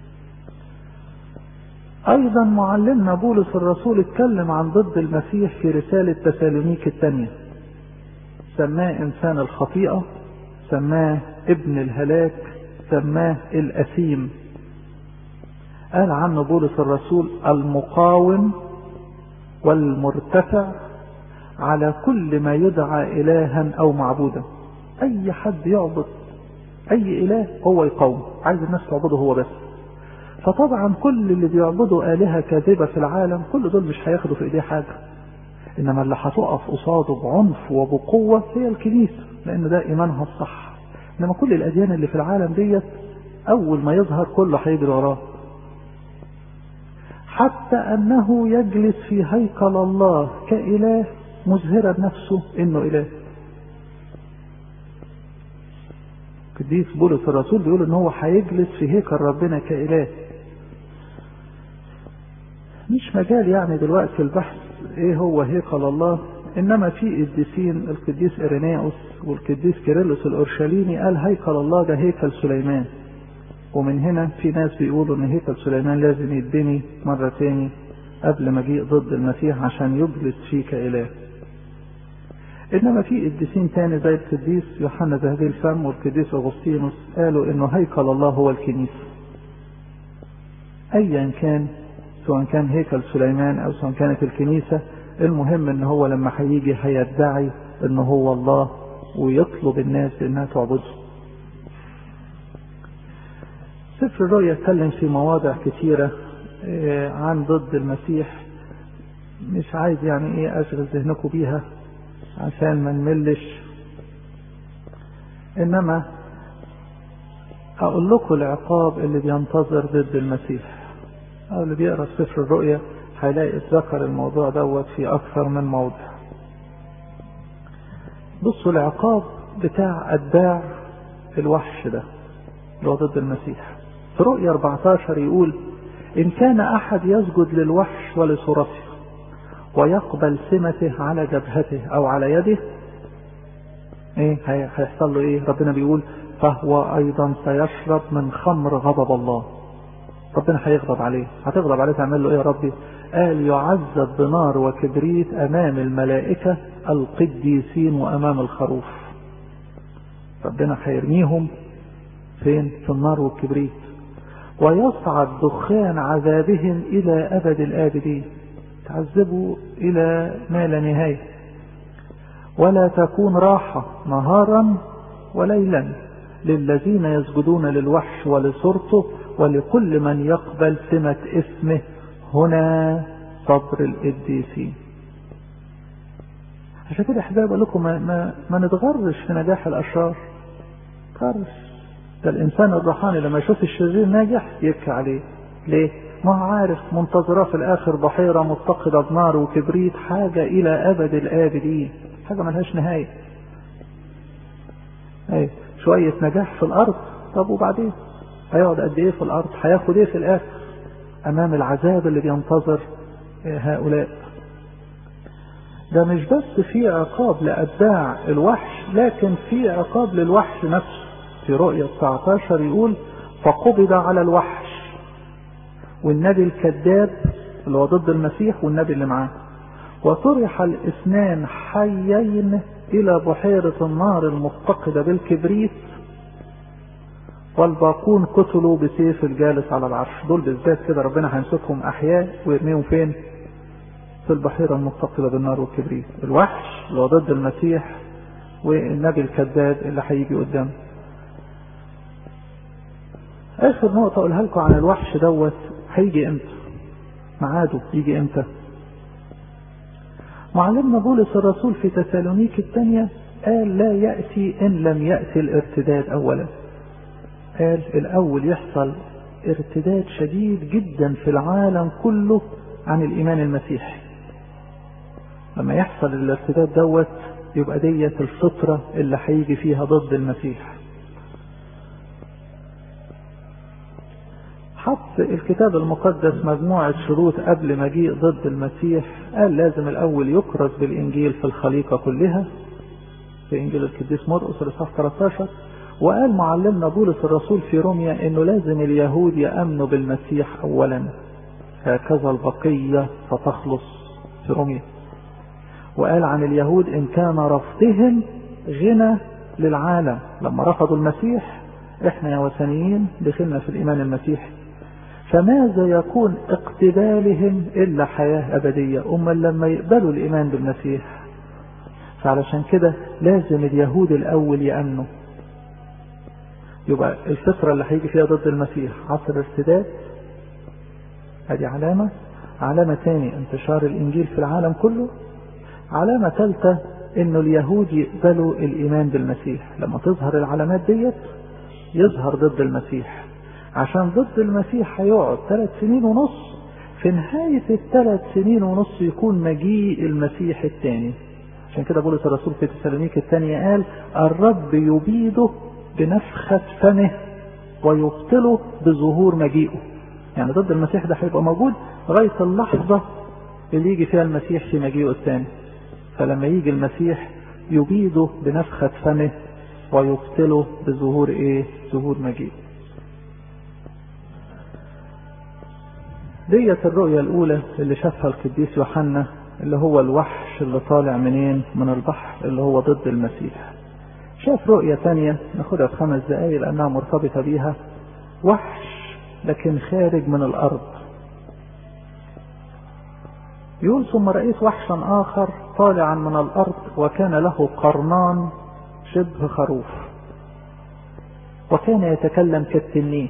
أيضا معلمنا بولس الرسول اتكلم عن ضد المسيح في رسالة تسالونيك الثانية سماه إنسان الخطيئة سماه ابن الهلاك سماه الأثيم قال عنه بولس الرسول المقاوم والمرتفع على كل ما يدعى إلها أو معبودا أي حد يعبد أي إله هو يقاوم عايز الناس تعبده هو بس فطبعا كل اللي بيعبدوا آلهة كاذبة في العالم كل دول مش هياخدوا في إيديه حاجة إنما اللي هتقف قصاده بعنف وبقوة هي الكنيسة لأن ده إيمانها الصح إنما كل الأديان اللي في العالم ديت أول ما يظهر كله هيجري وراه حتى أنه يجلس في هيكل الله كإله مظهرا نفسه إنه إله قديس بولس الرسول بيقول إن هو هيجلس في هيكل ربنا كإله مش مجال يعني دلوقتي البحث إيه هو هيكل الله إنما في قديسين القديس إريناوس والقديس كيرلس الأورشليني قال هيكل الله ده هيكل سليمان ومن هنا في ناس بيقولوا ان هيكل سليمان لازم يتبني مرة تاني قبل مجيء ضد المسيح عشان يجلس فيه كإله انما في قديسين تاني زي القديس يوحنا ذهبي الفم والقديس اغسطينوس قالوا انه هيكل الله هو الكنيسة ايا كان سواء كان هيكل سليمان او سواء كانت الكنيسة المهم ان هو لما هيجي هيدعي ان هو الله ويطلب الناس انها تعبده سفر الرؤيا اتكلم في مواضع كثيرة عن ضد المسيح مش عايز يعني ايه اشغل ذهنكم بيها عشان ما نملش انما اقول لكم العقاب اللي بينتظر ضد المسيح او اللي بيقرا سفر الرؤيا هيلاقي اتذكر الموضوع دوت في اكثر من موضع بصوا العقاب بتاع اتباع الوحش ده اللي هو ضد المسيح في رؤيا 14 يقول إن كان أحد يسجد للوحش ولصورته ويقبل سمته على جبهته أو على يده إيه هيحصل له إيه؟ ربنا بيقول فهو أيضا سيشرب من خمر غضب الله ربنا هيغضب عليه هتغضب عليه تعمل له إيه يا ربي؟ قال يعذب بنار وكبريت أمام الملائكة القديسين وأمام الخروف ربنا هيرميهم فين؟ في النار والكبريت ويصعد دخان عذابهم إلى أبد الآبدين تعذبوا إلى ما لا نهاية ولا تكون راحة نهارا وليلا للذين يسجدون للوحش ولصورته ولكل من يقبل سمة اسمه هنا صبر القديسين عشان كده احباب اقول لكم ما, ما, ما نتغرش في نجاح الاشرار تغرش ده الانسان الروحاني لما يشوف الشرير ناجح يبكي عليه ليه ما هو عارف منتظراه في الاخر بحيره متقده بنار وكبريت حاجه الى ابد الابدين حاجه ملهاش نهايه ايه شوية نجاح في الأرض طب وبعدين هيقعد قد إيه في الأرض هياخد إيه في الآخر أمام العذاب اللي بينتظر هؤلاء ده مش بس في عقاب لأتباع الوحش لكن في عقاب للوحش نفسه في رؤية 19 يقول فقبض على الوحش والنبي الكذاب اللي هو ضد المسيح والنبي اللي معاه وطرح الاثنان حيين إلى بحيرة النار المفتقدة بالكبريت والباقون قتلوا بسيف الجالس على العرش دول بالذات كده ربنا هيمسكهم أحياء ويرميهم فين في البحيرة المفتقدة بالنار والكبريت الوحش اللي هو ضد المسيح والنبي الكذاب اللي هيجي قدامه اخر نقطة اقولها لكم عن الوحش دوت هيجي امتى ميعاده يجي امتى معلمنا بولس الرسول في تسالونيك الثانية قال لا يأتي إن لم يأتي الارتداد أولا قال الأول يحصل ارتداد شديد جدا في العالم كله عن الإيمان المسيحي لما يحصل الارتداد دوت يبقى ديت الفطرة اللي هيجي فيها ضد المسيح حط الكتاب المقدس مجموعة شروط قبل مجيء ضد المسيح قال لازم الأول يكرز بالإنجيل في الخليقة كلها في إنجيل القديس مرقس الإصحاح 13 وقال معلمنا بولس الرسول في روميا إنه لازم اليهود يأمنوا بالمسيح أولا هكذا البقية فتخلص في روميا وقال عن اليهود إن كان رفضهم غنى للعالم لما رفضوا المسيح احنا يا وثنيين دخلنا في الإيمان المسيحي فماذا يكون اقتبالهم إلا حياة أبدية أما لما يقبلوا الإيمان بالمسيح فعلشان كده لازم اليهود الأول يأمنوا يبقى الفترة اللي هيجي فيها ضد المسيح عصر ارتداد هذه علامة علامة تاني انتشار الإنجيل في العالم كله علامة ثالثة انه اليهود يقبلوا الإيمان بالمسيح لما تظهر العلامات ديت يظهر ضد المسيح عشان ضد المسيح هيقعد ثلاث سنين ونص في نهاية الثلاث سنين ونص يكون مجيء المسيح الثاني عشان كده بولس الرسول في تسالونيك الثانية قال الرب يبيده بنفخة فمه ويبطله بظهور مجيئه يعني ضد المسيح ده هيبقى موجود لغاية اللحظة اللي يجي فيها المسيح في مجيئه الثاني فلما يجي المسيح يبيده بنفخة فمه ويبطله بظهور ايه ظهور مجيء ديت الرؤية الأولى اللي شافها القديس يوحنا اللي هو الوحش اللي طالع منين من البحر اللي هو ضد المسيح شاف رؤية تانية ناخدها في خمس دقايق لأنها مرتبطة بيها وحش لكن خارج من الأرض يقول ثم رأيت وحشا آخر طالعا من الأرض وكان له قرنان شبه خروف وكان يتكلم كالتنين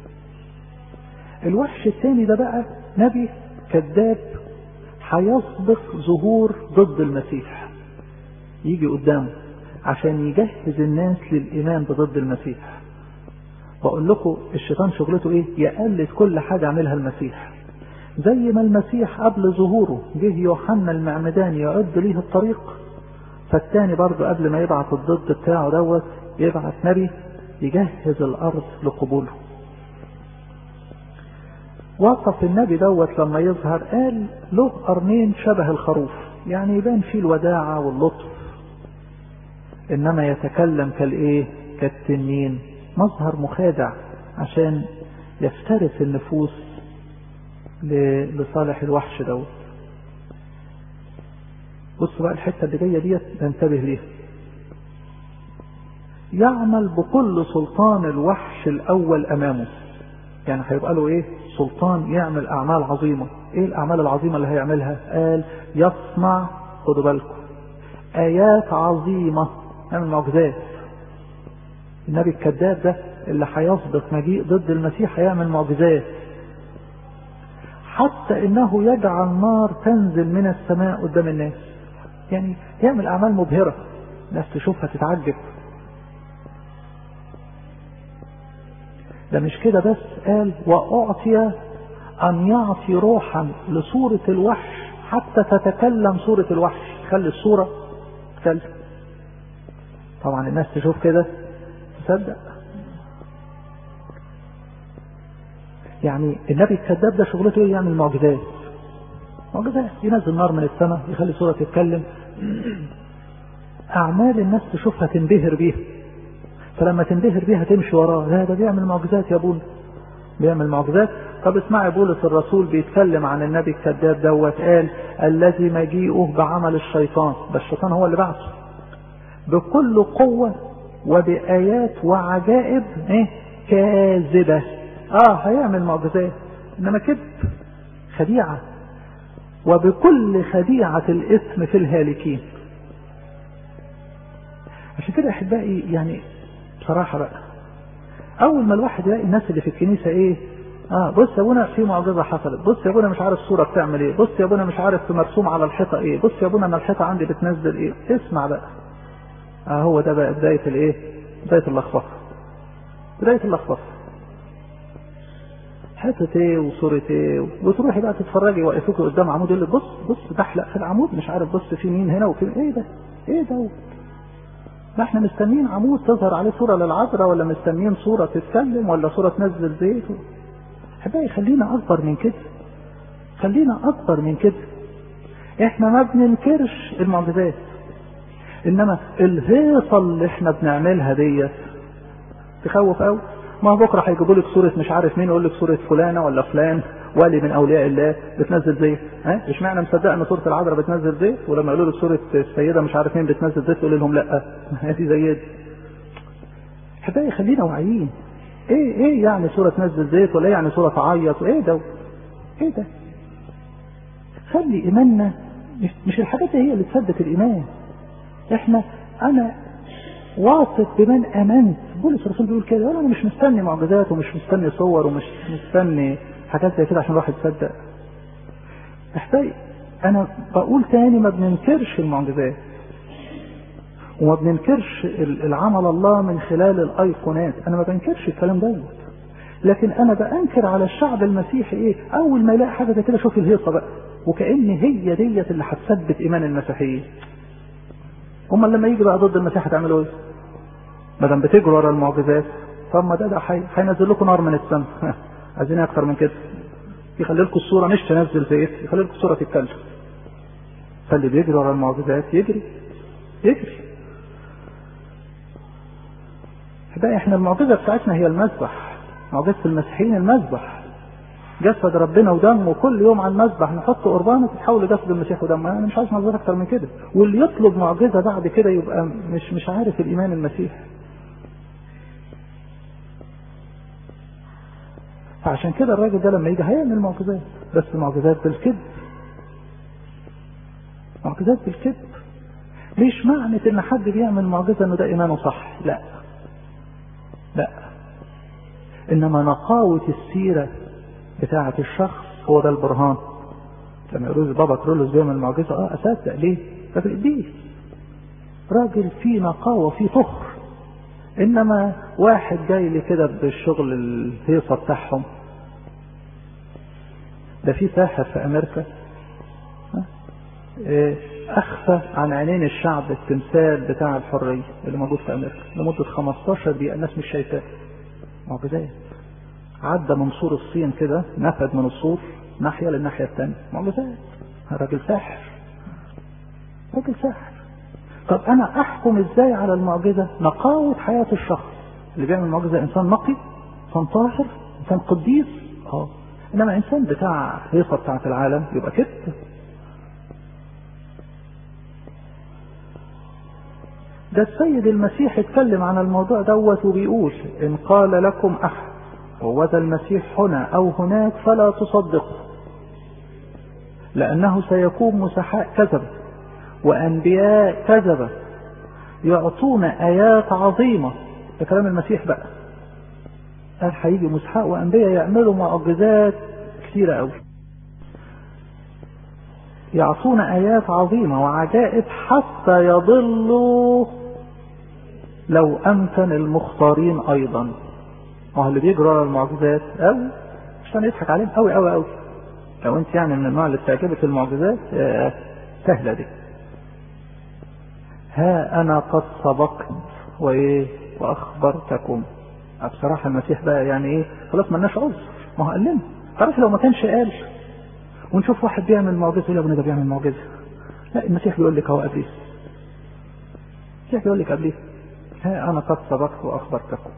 الوحش الثاني ده بقى نبي كذاب هيسبق ظهور ضد المسيح يجي قدامه عشان يجهز الناس للإيمان بضد المسيح بقول لكم الشيطان شغلته ايه يقلد كل حاجة عملها المسيح زي ما المسيح قبل ظهوره جه يوحنا المعمداني يعد ليه الطريق فالتاني برضه قبل ما يبعت الضد بتاعه دوت يبعت نبي يجهز الارض لقبوله وصف النبي دوت لما يظهر قال له قرنين شبه الخروف يعني يبان فيه الوداعة واللطف انما يتكلم كالايه كالتنين مظهر مخادع عشان يفترس النفوس لصالح الوحش دوت بصوا بقى الحته اللي جايه ديت ننتبه ليها يعمل بكل سلطان الوحش الاول امامه يعني هيبقى له ايه سلطان يعمل اعمال عظيمه ايه الاعمال العظيمه اللي هيعملها قال يصنع خدوا بالكم ايات عظيمه يعمل معجزات النبي الكذاب ده اللي هيسبق مجيء ضد المسيح هيعمل معجزات حتى انه يجعل نار تنزل من السماء قدام الناس يعني يعمل اعمال مبهره الناس تشوفها تتعجب ده مش كده بس قال واعطي ان يعطي روحا لصورة الوحش حتى تتكلم صورة الوحش خلي الصورة تتكلم طبعا الناس تشوف كده تصدق يعني النبي الكذاب ده شغلته ايه يعمل معجزات معجزات ينزل نار من السماء يخلي صورة تتكلم أعمال الناس تشوفها تنبهر بيها فلما تنبهر بيها تمشي وراه لا ده بيعمل معجزات يا ابونا بيعمل معجزات طب اسمعي بولس الرسول بيتكلم عن النبي الكذاب دوت قال الذي مجيئه بعمل الشيطان ده الشيطان هو اللي بعثه بكل قوة وبآيات وعجائب ايه كاذبة اه هيعمل معجزات انما كذب خديعة وبكل خديعة الاسم في الهالكين عشان كده احبائي يعني بصراحة بقى اول ما الواحد يلاقي الناس اللي في الكنيسة ايه اه بص يا ابونا في معجزة حصلت بص يا ابونا مش عارف الصورة بتعمل ايه بص يا ابونا مش عارف مرسوم على الحيطة ايه بص يا ابونا انا الحيطة عندي بتنزل ايه اسمع بقى اه هو ده بقى بداية الايه بداية اللخبطة بداية اللخبطة حتة ايه وصورة ايه وتروحي بقى تتفرجي واقفوكي قدام عمود يقول لك بص بص بحلق في العمود مش عارف بص في مين هنا وفي ايه ده ايه ده ما احنا مستنيين عمود تظهر عليه صورة للعذراء ولا مستنيين صورة تتكلم ولا صورة تنزل زيت احبائي خلينا اكبر من كده خلينا اكبر من كده احنا ما بننكرش المعجزات انما الهيصة اللي احنا بنعملها ديت تخوف قوي ما بكره هيجيبوا لك صوره مش عارف مين يقول لك صوره فلانه ولا فلان ولي من اولياء الله بتنزل زيت ها اشمعنى مصدق ان صوره العذراء بتنزل زيت ولما يقولوا لك صوره السيده مش عارف مين بتنزل زيت تقول لهم لا هذه زي دي احبائي خلينا واعيين ايه ايه يعني صوره تنزل زيت ولا ايه يعني صوره تعيط وايه ده ايه ده خلي ايماننا مش, مش الحاجات دي هي اللي تثبت الايمان احنا انا واثق بمن امنت بولس الرسول بيقول كده انا مش مستني معجزات ومش مستني صور ومش مستني حاجات زي كده عشان الواحد يصدق احتاج انا بقول تاني ما بننكرش المعجزات وما بننكرش العمل الله من خلال الايقونات انا ما بنكرش الكلام دوت لكن انا بانكر على الشعب المسيحي ايه اول ما يلاقي حاجه زي كده شوف الهيصه بقى وكان هي ديت اللي هتثبت ايمان المسيحيين هم لما يجي بقى ضد المسيح هتعملوا ايه ما دام بتجروا ورا المعجزات طب ما ده ده هينزل لكم نار من السماء عايزين اكتر من كده يخلي لكم الصوره مش تنزل زيت يخلي لكم الصوره تتكلم فاللي بيجري ورا المعجزات يجري يجري بقى احنا المعجزه بتاعتنا هي المذبح معجزه المسيحيين المذبح جسد ربنا ودمه كل يوم على المذبح نحط قربانه تتحول لجسد المسيح ودمه انا مش عايز معجزات اكتر من كده واللي يطلب معجزه بعد كده يبقى مش مش عارف الايمان المسيحي فعشان كده الراجل ده لما يجي هيعمل معجزات بس معجزات بالكذب معجزات بالكذب مش معنى ان حد بيعمل معجزه انه ده ايمانه صح لا لا انما نقاوه السيره بتاعة الشخص هو ده البرهان لما يقولوا بابا كرولوس بيعمل معجزة اه اصدق ليه؟ ده في القديس راجل فيه نقاوة فيه فخر انما واحد جاي لي كده بالشغل الهيصة بتاعهم ده في ساحر في امريكا اخفى عن عينين الشعب التمثال بتاع الحرية اللي موجود في امريكا لمدة 15 دقيقة الناس مش شايفاه معجزات عدى من سور الصين كده نفذ من السور ناحية للناحية الثانية معجزات راجل ساحر راجل ساحر طب انا احكم ازاي على المعجزة نقاوة حياة الشخص اللي بيعمل معجزة انسان نقي انسان طاهر انسان قديس اه انما انسان بتاع هيصة بتاعت العالم يبقى كده ده السيد المسيح اتكلم عن الموضوع دوت وبيقول ان قال لكم احد وذا المسيح هنا أو هناك فلا تصدقوا لأنه سيكون مسحاء كذبة وأنبياء كذبة يعطون آيات عظيمة ده كلام المسيح بقى قال هيجي مسحاء وأنبياء يعملوا معجزات كثيرة أوي يعطون آيات عظيمة وعجائب حتى يضلوا لو أمكن المختارين أيضا ما هو اللي بيجري ورا المعجزات قوي عشان يضحك عليهم قوي قوي قوي لو انت يعني من النوع اللي بتعجبك المعجزات آه سهله دي ها انا قد سبقت وايه واخبرتكم بصراحة المسيح بقى يعني ايه خلاص ملناش عذر ما هو قال لنا تعرف لو ما كانش قال ونشوف واحد بيعمل معجزة يقول ابني ده بيعمل معجزة لا المسيح بيقول لك اهو قبليه المسيح بيقول لك قبليه ها انا قد سبقت واخبرتكم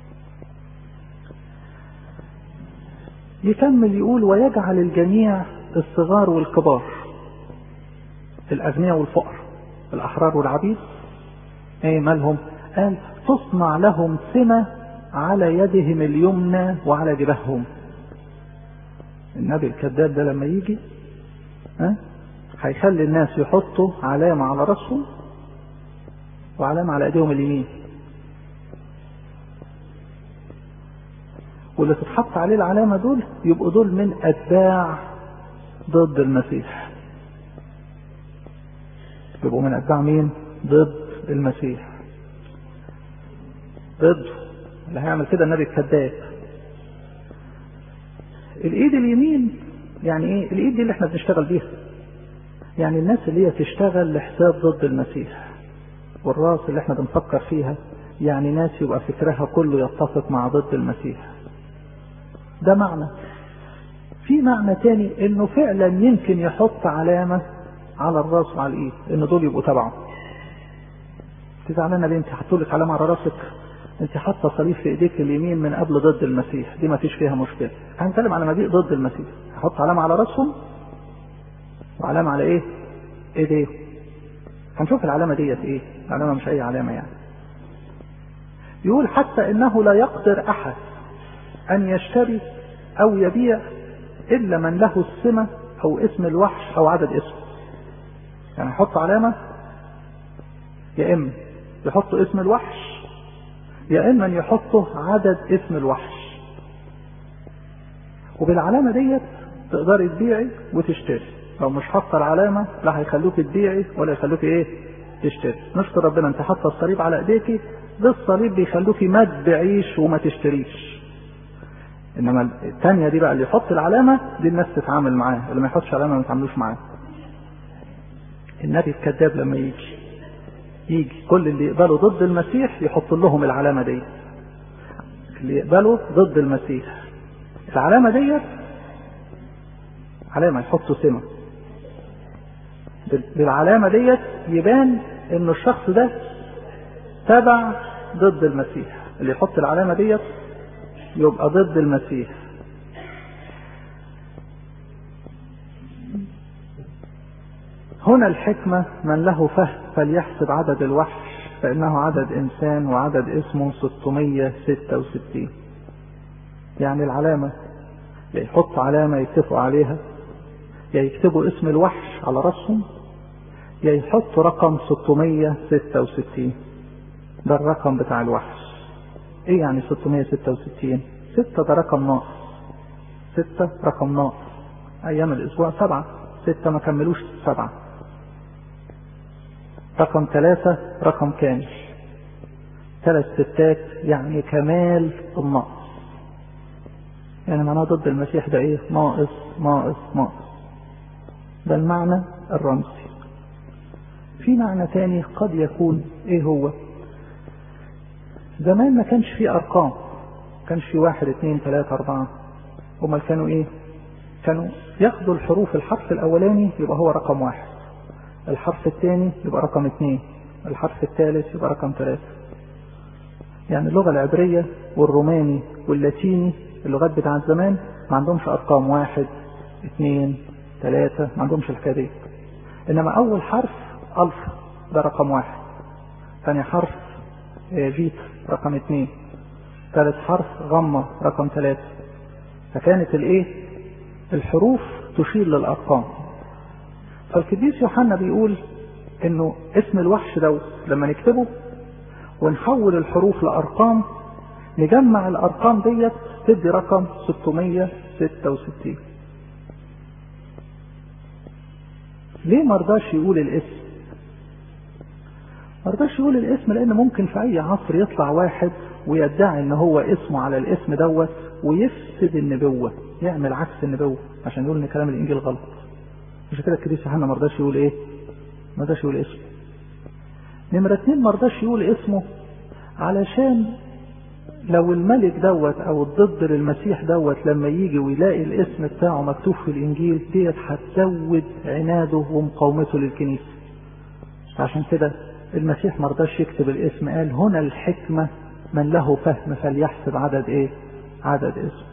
يكمل يقول ويجعل الجميع الصغار والكبار الأغنياء والفقر الأحرار والعبيد ايه مالهم قال تصنع لهم سمة على يدهم اليمنى وعلى جبههم النبي الكذاب ده لما يجي ها هيخلي الناس يحطوا علامة على راسهم وعلامة على ايديهم اليمين واللي تتحط عليه العلامة دول يبقوا دول من أتباع ضد المسيح يبقوا من أتباع مين؟ ضد المسيح ضده اللي هيعمل كده النبي الكذاب الايد اليمين يعني ايه الايد دي اللي احنا بنشتغل بيها يعني الناس اللي هي تشتغل لحساب ضد المسيح والراس اللي احنا بنفكر فيها يعني ناس يبقى فكرها كله يتفق مع ضد المسيح ده معنى في معنى تاني انه فعلا يمكن يحط علامة على الراس وعلى الايد ان دول يبقوا تبعه انت زعلانه ليه انت حطوا لك علامه على راسك انت حاطه صليب في ايديك اليمين من قبل ضد المسيح دي ما فيش فيها مشكله هنتكلم على مجيء ضد المسيح هحط علامه على راسهم وعلامه على ايه ايديهم هنشوف العلامه ديت ايه العلامه مش اي علامه يعني يقول حتى انه لا يقدر احد ان يشتري او يبيع الا من له السمه او اسم الوحش او عدد اسمه يعني يحط علامه يا اما يحطوا اسم الوحش يا اما يحطوا عدد اسم الوحش وبالعلامه ديت تقدري تبيعي وتشتري لو مش حاطه العلامه لا هيخلوك تبيعي ولا يخلوك ايه تشتري نشكر ربنا انت حاطه الصليب على ايديكي ده الصليب بيخلوكي ما تبيعيش وما تشتريش انما الثانيه دي بقى اللي يحط العلامه دي الناس تتعامل معاه اللي ما يحطش علامه ما يتعاملوش معاه النبي الكذاب لما يجي يجي كل اللي يقبلوا ضد المسيح يحط لهم العلامة دي اللي يقبلوا ضد المسيح العلامة ديت علامة يحطوا سمة بالعلامة ديت يبان ان الشخص ده تبع ضد المسيح اللي يحط العلامة ديت يبقى ضد المسيح هنا الحكمة من له فهم فليحسب عدد الوحش فإنه عدد إنسان وعدد اسمه 666 يعني العلامة يا يحط علامة يتفقوا عليها يا يكتبوا اسم الوحش على رأسهم يا يحطوا رقم 666 ده الرقم بتاع الوحش ايه يعني 666 ستة ده رقم ناقص ستة رقم ناقص ايام الاسبوع سبعة ستة ما كملوش سبعة رقم ثلاثة رقم كامل ثلاث ستات يعني كمال النقص يعني معناه ضد المسيح ده ايه ناقص ناقص ناقص ده المعنى الرمزي في معنى تاني قد يكون ايه هو زمان ما كانش فيه ارقام كانش فيه واحد اتنين تلاتة اربعة امال كانوا ايه كانوا ياخدوا الحروف الحرف الاولاني يبقى هو رقم واحد الحرف الثاني يبقى رقم اثنين الحرف الثالث يبقى رقم ثلاثة يعني اللغة العبرية والروماني واللاتيني اللغات بتاعت زمان ما عندهمش أرقام واحد اثنين ثلاثة ما عندهمش الحكاية دي إنما أول حرف ألفا ده رقم واحد ثاني حرف فيتا رقم اثنين ثالث حرف غمة رقم ثلاثة فكانت الايه الحروف تشير للأرقام فالقديس يوحنا بيقول انه اسم الوحش دوت لما نكتبه ونحول الحروف لارقام نجمع الارقام ديت تدي رقم 666 ليه مرضاش يقول الاسم مرضاش يقول الاسم لان ممكن في اي عصر يطلع واحد ويدعي ان هو اسمه على الاسم دوت ويفسد النبوة يعمل عكس النبوة عشان يقول ان كلام الانجيل غلط عشان كده القديس يوحنا ما رضاش يقول ايه؟ ما رضاش يقول اسمه. نمرة اتنين ما رضاش يقول اسمه علشان لو الملك دوت او الضد للمسيح دوت لما يجي ويلاقي الاسم بتاعه مكتوب في الانجيل ديت هتزود عناده ومقاومته للكنيسه عشان كده المسيح مرضاش يكتب الاسم قال هنا الحكمة من له فهم فليحسب عدد ايه عدد اسم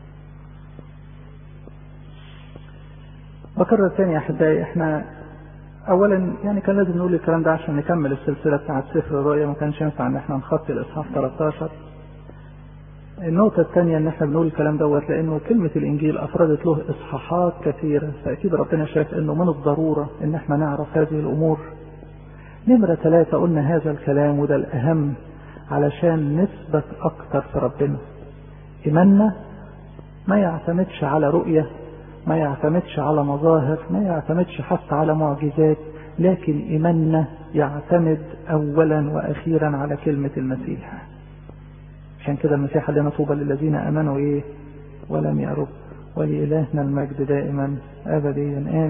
بكرر تاني يا احبائي احنا اولا يعني كان لازم نقول الكلام ده عشان نكمل السلسله بتاعت سفر الرؤيا ما كانش ينفع ان احنا نخطي الاصحاح 13 النقطة الثانية ان احنا بنقول الكلام دوت لانه كلمة الانجيل افردت له اصحاحات كثيرة فاكيد ربنا شايف انه من الضرورة ان احنا نعرف هذه الامور نمرة ثلاثة قلنا هذا الكلام وده الاهم علشان نثبت اكتر في ربنا ايماننا ما يعتمدش على رؤية ما يعتمدش على مظاهر ما يعتمدش حتى على معجزات لكن ايماننا يعتمد اولا واخيرا على كلمة المسيح عشان كده المسيح قال لنا طوبى للذين امنوا ايه ولم يروا ولإلهنا المجد دائما ابديا امين